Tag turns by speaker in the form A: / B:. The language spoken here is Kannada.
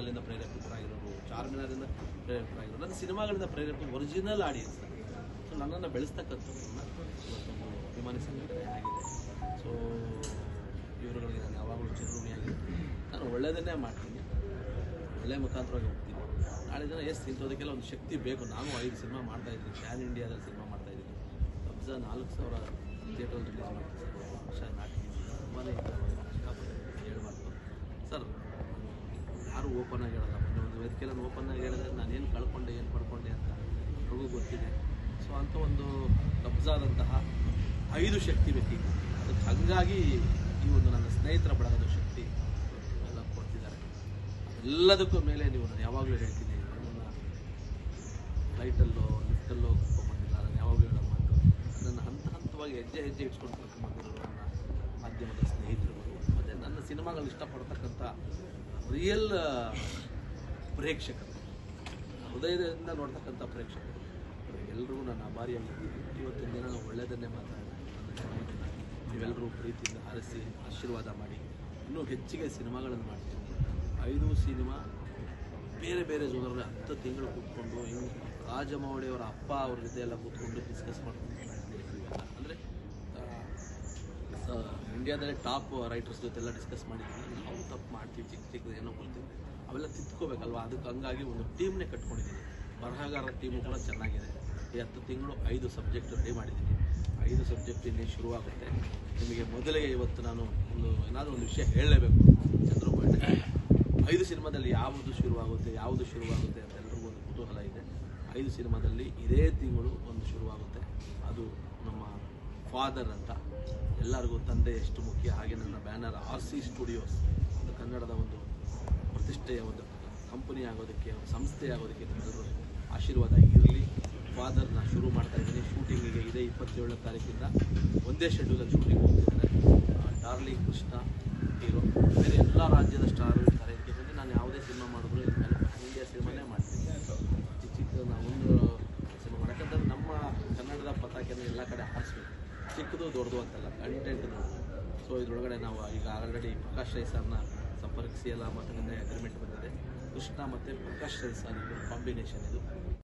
A: ತಾಜ್ಮಹಲಿಂದ ಪ್ರೇರೇಪಿತರಾಗಿರೋರು ಚಾರ್ಮಿನಾರಿಂದ ಪ್ರೇರೇಪಿತರಾಗಿರೋರು ನನ್ನ ಸಿನಿಮಾಗಳಿಂದ ಪ್ರೇರೇಪಿತ ಒರಿಜಿನಲ್ ಆಡಿಯನ್ಸ್ ಸೊ ನನ್ನನ್ನು ಬೆಳೆಸ್ತಕ್ಕಂಥದ್ದನ್ನ ಇವತ್ತೊಂದು ಅಭಿಮಾನಿ ಸಂಘಟನೆ ಆಗಿದೆ ಸೊ ಇವರುಗಳಿಗೆ ನಾನು ಯಾವಾಗಲೂ ಚಿರಋಣಿಯಾಗಿರ್ತೀನಿ ನಾನು ಒಳ್ಳೆಯದನ್ನೇ ಮಾಡ್ತೀನಿ ಒಳ್ಳೆಯ ಮುಖಾಂತರವಾಗಿ ಹೋಗ್ತೀನಿ ನಾಳೆ ದಿನ ಎಸ್ ಇಂಥದಕ್ಕೆಲ್ಲ ಒಂದು ಶಕ್ತಿ ಬೇಕು ನಾನು ಐದು ಸಿನಿಮಾ ಮಾಡ್ತಾ ಇದ್ದೀನಿ ಪ್ಯಾನ್ ಇಂಡಿಯಾದಲ್ಲಿ ಸಿನಿಮಾ ಮಾಡ್ತಾ ಇದ್ದೀನಿ ಕಬ್ಜಾ ನಾಲ್ಕು ಸಾವಿರ ಥಿಯೇಟ್ರಲ್ಲಿ ರಿಲೀಸ್ ಮಾಡ್ತೀನಿ ಸರ್ ವರ್ಷ ನಾಟಕ ತುಂಬಾ ಹೇಳ್ಬಾರ್ದು ಸರ್ ಯಾರು ಓಪನ್ ಆಗಿ ಹೇಳಲ್ಲ ಮೊನ್ನೆ ಒಂದು ವೇದಿಕೆಯಲ್ಲಿ ಓಪನ್ ಆಗಿ ಹೇಳಿದ್ರೆ ನಾನೇನು ಕಳ್ಕೊಂಡೆ ಏನು ಪಡ್ಕೊಂಡೆ ಅಂತ ಅವ್ರಿಗೂ ಗೊತ್ತಿದೆ ಸೊ ಅಂಥ ಒಂದು ಕಬ್ಜಾದಂತಹ ಐದು ಶಕ್ತಿ ಬೇಕೀಗ ಅದಕ್ಕೆ ಹಾಗಾಗಿ ಈ ಒಂದು ನನ್ನ ಸ್ನೇಹಿತರ ಬಳಗದ ಶಕ್ತಿ ಎಲ್ಲ ಕೊಡ್ತಿದ್ದಾರೆ ಎಲ್ಲದಕ್ಕೂ ಮೇಲೆ ನೀವು ನಾನು ಯಾವಾಗಲೂ ಹೇಳ್ತೀನಿ ನನ್ನನ್ನು ಫ್ಲೈಟಲ್ಲೋ ಲಿಫ್ಟಲ್ಲೋ ಕರ್ಕೊಂಬಂದಿಲ್ಲ ನಾನು ಯಾವಾಗಲೂ ಹೇಳೋ ಮಾತು ನನ್ನ ಹಂತ ಹಂತವಾಗಿ ಹೆಜ್ಜೆ ಹೆಜ್ಜೆ ಇಟ್ಕೊಂಡು ಕರ್ಕೊಂಬಂದಿರೋ ನನ್ನ ಮಾಧ್ಯಮದ ಸ್ನೇಹಿತರುಗಳು ಮತ್ತು ನನ್ನ ಸಿನಿಮಾಗಳು ಇಷ್ಟಪಡ್ತಕ್ಕಂಥ ರಿಯಲ್ ಪ್ರೇಕ್ಷಕರು ಹೃದಯದಿಂದ ನೋಡ್ತಕ್ಕಂಥ ಪ್ರೇಕ್ಷಕರು ಎಲ್ಲರಿಗೂ ನಾನು ಆಭಾರಿಯಾಗಿದ್ದೀನಿ ಇವತ್ತಿನ ದಿನ ನಾನು ಒಳ್ಳೆಯದನ್ನೇ ಮಾತಾಡಿ ನನ್ನ ಜನ್ಮದಿನ ನೀವೆಲ್ಲರೂ ಪ್ರೀತಿಯಿಂದ ಹರಿಸಿ ಆಶೀರ್ವಾದ ಮಾಡಿ ಇನ್ನೂ ಹೆಚ್ಚಿಗೆ ಸಿನಿಮಾಗಳನ್ನು ಮಾಡ್ತೀನಿ ಐದು ಸಿನಿಮಾ ಬೇರೆ ಬೇರೆ ಜೋನರಲ್ಲಿ ಹತ್ತು ತಿಂಗಳು ಕೂತ್ಕೊಂಡು ಹಿಂಗೆ ರಾಜಮೌಳಿ ಅವರ ಅಪ್ಪ ಅವ್ರ ಜೊತೆ ಎಲ್ಲ ಕೂತ್ಕೊಂಡು ಡಿಸ್ಕಸ್ ಮಾಡ್ಕೊಂಡು ಅಂದರೆ ಇಂಡಿಯಾದಲ್ಲೇ ಟಾಪ್ ರೈಟರ್ಸ್ ಜೊತೆ ಎಲ್ಲ ಡಿಸ್ಕಸ್ ಮಾಡಿದ್ದೀನಿ ನಾವು ತಪ್ಪು ಮಾಡ್ತೀವಿ ಚಿಕ್ಕ ಚಿಕ್ಕದು ಏನೋ ಬರ್ತೀವಿ ಅವೆಲ್ಲ ತಿದ್ಕೋಬೇಕಲ್ವಾ ಅದಕ್ಕೆ ಹಂಗಾಗಿ ಒಂದು ಟೀಮ್ನೇ ಕಟ್ಕೊಂಡಿದ್ದೀನಿ ಬರಹಗಾರರ ಟೀಮು ಕೂಡ ಚೆನ್ನಾಗಿದೆ ಈ ಹತ್ತು ತಿಂಗಳು ಐದು ಸಬ್ಜೆಕ್ಟ್ ರೆಡಿ ಮಾಡಿದ್ದೀನಿ ಐದು ಸಬ್ಜೆಕ್ಟ್ ಇನ್ನೇ ಶುರುವಾಗುತ್ತೆ ನಿಮಗೆ ಮೊದಲೇ ಇವತ್ತು ನಾನು ಒಂದು ಏನಾದರೂ ಒಂದು ವಿಷಯ ಹೇಳಲೇಬೇಕು ಚಂದ್ರಬಾಬು ಐದು ಸಿನಿಮಾದಲ್ಲಿ ಯಾವುದು ಶುರುವಾಗುತ್ತೆ ಯಾವುದು ಶುರುವಾಗುತ್ತೆ ಅಂತ ಎಲ್ರಿಗೂ ಒಂದು ಕುತೂಹಲ ಇದೆ ಐದು ಸಿನಿಮಾದಲ್ಲಿ ಇದೇ ತಿಂಗಳು ಒಂದು ಶುರುವಾಗುತ್ತೆ ಅದು ನಮ್ಮ ಫಾದರ್ ಅಂತ ಎಲ್ಲರಿಗೂ ತಂದೆ ಎಷ್ಟು ಮುಖ್ಯ ಹಾಗೆ ನನ್ನ ಬ್ಯಾನರ್ ಆರ್ ಸಿ ಸ್ಟುಡಿಯೋಸ್ ಒಂದು ಕನ್ನಡದ ಒಂದು ಪ್ರತಿಷ್ಠೆಯ ಒಂದು ಕಂಪನಿ ಆಗೋದಕ್ಕೆ ಒಂದು ಸಂಸ್ಥೆ ಆಗೋದಕ್ಕೆ ನಿಮ್ಮೆಲ್ಲರೂ ಆಶೀರ್ವಾದ ಇರಲಿ ಫಾದರ್ನ ಶುರು ಮಾಡ್ತಾ ಇದ್ದೀನಿ ಶೂಟಿಂಗಿಗೆ ಇದೇ ಇಪ್ಪತ್ತೇಳನೇ ತಾರೀಕಿಂದ ಒಂದೇ ಶೆಡ್ಯೂಲಲ್ಲಿ ಶೂಟಿಂಗ್ ಹೋಗ್ತಿದ್ದಾರೆ ಆ, ಡಾರ್ಲಿಂಗ್ ಕೃಷ್ಣ ಹೀರೋ ಬೇರೆ ಎಲ್ಲ ರಾಜ್ಯದ ಸ್ಟಾರ್ ಇರ್ತಾರೆ ಇದಕ್ಕೆ ಬಂದು ನಾನು ಯಾವುದೇ ಸಿನಿಮಾ ಮಾಡಿದ್ರು ಇನ್ಮೇಲೆ ಪ್ಯಾನ್ ಇಂಡಿಯಾ ಸಿನಿಮಾನೇ ಮಾಡ್ತೀನಿ ಚಿಕ್ಕ ಚಿಕ್ಕ ನಾವು ಒಂದು ಸಿನಿಮಾ ಮಾಡಕ್ಕಂತಂದ್ರೆ ನಮ್ಮ ಕನ್ನಡದ ಪತಾಕೆಯನ್ನು ಎಲ್ಲ ಕಡೆ ಹಾರಿಸ್ಬೇಕು ಚಿಕ್ಕದು ದೊಡ್ಡದು ಅಂತಲ್ಲ ಕಂಟೆಂಟ್ ಸೊ ಇದ್ರೊಳಗಡೆ ನಾವು ಈಗ ಆಲ್ರೆಡಿ ಪ್ರಕಾಶ್ ರೈ ಸರ್ನ ಸಂಪರ್ಕಿಸಿ ಎಲ್ಲ ಮಾತುಕತೆ ಅಗ್ರಿಮೆಂಟ್ ಬಂದಿದೆ ಕೃಷ್ಣ ಮತ್ತು ಪ್ರಕಾಶ್ ರೈ ಸರ್ ಇಬ್ಬರು ಕಾಂಬಿನೇಷನ್ ಇದು